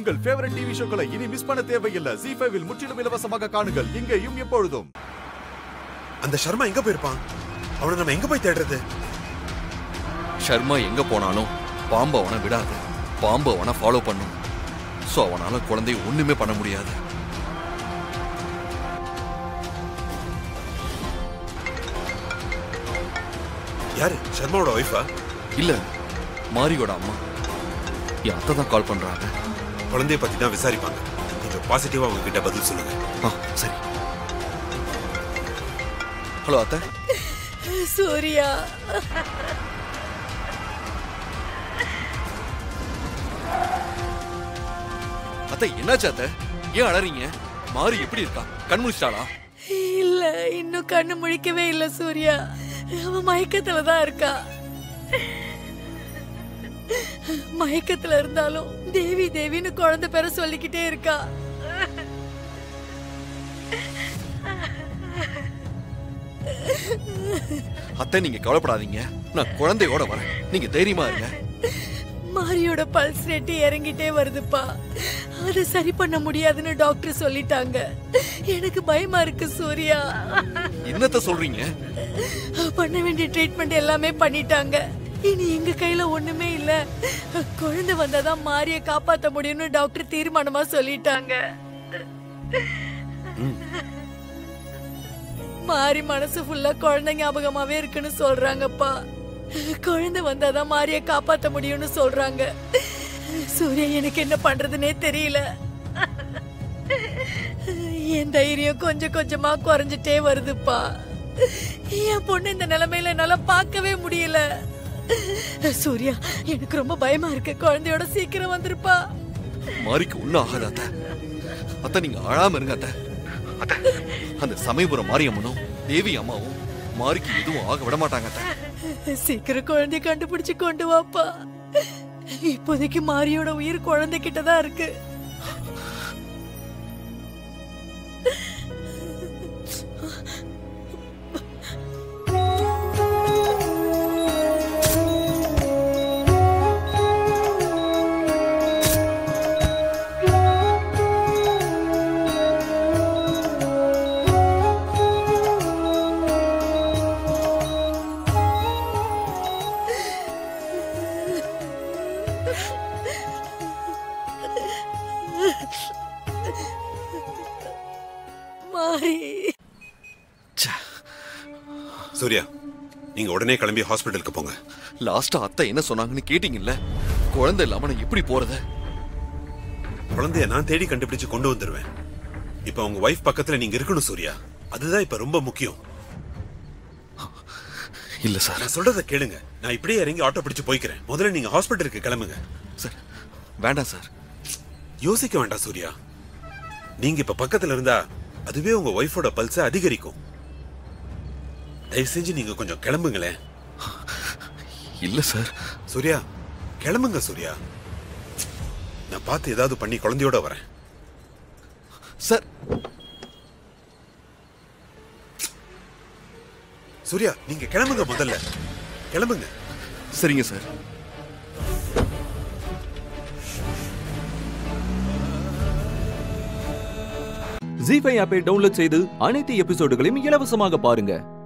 உங்கள் favourite TV ஷோக்களை இனி miss பண்ண தேவையில்லை ஜி ஃபைவில் முற்றிலும் இலவசமாக காணுங்கள் இங்கேயும் எப்பொழுதும் அந்த சர்மா எங்க போயிருப்பான் அவனை நம்ம எங்க போய் தேடுறது ஷர்மா எங்க போனாலும் பாம்பு அவனை விடாது பாம்பு அவனை ஃபாலோ பண்ணும் ஸோ அவனால குழந்தைய ஒண்ணுமே பண்ண முடியாது யாரு சர்மாவோட ஒய்ஃபா இல்ல மாரியோட அம்மா என் அத்தை தான் கால் பண்றாங்க குழந்தைய பத்தி தான் விசாரிப்பாங்க கொஞ்சம் பாசிட்டிவா அவங்க கிட்ட பதில் சொல்லுங்க ஆ சரி ஹலோ அத்தை சூர்யா அத்தை என்னாச்சு அத்தை ஏன் அழறீங்க மாரி எப்படி இருக்கா கண் முடிச்சிட்டாளா இல்ல இன்னும் கண்ணு முழிக்கவே இல்ல சூர்யா அவன் மயக்கத்துல தான் இருக்கா மயக்கத்துல இருந்தாலும் தேவி தேவின்னு குழந்தை பேர சொல்லிக்கிட்டே இருக்கா அத்தை நீங்க கவலைப்படாதீங்க நான் குழந்தையோட வரேன் நீங்க தைரியமா இருங்க மாரியோட பல்ஸ் ரேட் இறங்கிட்டே வருதுப்பா அதை சரி பண்ண முடியாதுன்னு டாக்டர் சொல்லிட்டாங்க எனக்கு பயமா இருக்கு சூர்யா என்னத்த சொல்றீங்க பண்ண வேண்டிய ட்ரீட்மெண்ட் எல்லாமே பண்ணிட்டாங்க இனி எங்க கையில ஒண்ணுமே இல்ல குழந்தை வந்தாதான் மாரிய காப்பாத்த முடியும்னு டாக்டர் தீர்மானமா சொல்லிட்டாங்க மாரி மனசு ஃபுல்லா குழந்தை ஞாபகமாவே இருக்குன்னு சொல்றாங்கப்பா குழந்தை வந்தாதான் மாரிய காப்பாத்த முடியும்னு சொல்றாங்க சூர்யா எனக்கு என்ன பண்றதுனே தெரியல என் தைரியம் கொஞ்சம் கொஞ்சமா குறைஞ்சிட்டே வருதுப்பா என் பொண்ணு இந்த நிலைமையில என்னால பார்க்கவே முடியல சூர்யா எனக்கு ரொம்ப பயமா இருக்கு குழந்தையோட சீக்கிரம் வந்திருப்பா மாரிக்கு ஒண்ணும் ஆகாது அத்தை அத்தை நீங்க அழாம இருங்க அத்தை அத்தை அந்த சமயபுரம் மாரியம்மனும் தேவி அம்மாவும் மாரிக்கு எதுவும் ஆக விட மாட்டாங்க அத்தை சீக்கிரம் குழந்தைய கண்டுபிடிச்சு கொண்டு வாப்பா இப்போதைக்கு மாரியோட உயிர் குழந்தை கிட்ட தான் இருக்கு மாரி சூர்யா நீங்க உடனே கிளம்பி ஹாஸ்பிட்டலுக்கு போங்க லாஸ்டா அத்தை என்ன சொன்னாங்கன்னு கேட்டீங்கல்ல குழந்தை இல்லாம நான் எப்படி போறது குழந்தைய நான் தேடி கண்டுபிடிச்சு கொண்டு வந்துருவேன் இப்ப உங்க ஒய்ஃப் பக்கத்துல நீங்க இருக்கணும் சூர்யா அதுதான் இப்ப ரொம்ப முக்கியம் இல்ல சார் நான் சொல்றத கேளுங்க நான் இப்படியே இறங்கி ஆட்டோ பிடிச்சு போய்க்கிறேன் முதல்ல நீங்க ஹாஸ்பிட்டலுக்கு கிளம்புங்க சார் வேண்டாம் சார் யோசிக்க வேண்டாம் சூர்யா நீங்க இப்ப பக்கத்துல இருந்தா அதுவே உங்க ஒய்ஃபோட பல்ஸ அதிகரிக்கும் தயவு செஞ்சு நீங்க கொஞ்சம் கிளம்புங்களேன் இல்ல சார் சூர்யா கிளம்புங்க சூர்யா நான் பார்த்து ஏதாவது பண்ணி குழந்தையோட வரேன் சார் சூர்யா நீங்க கிளம்புங்க முதல்ல கிளம்புங்க சரிங்க சார் ஜி ஃபைவ் ஆப்பை டவுன்லோட் செய்து அனைத்து எபிசோடுகளையும் இலவசமாக பாருங்க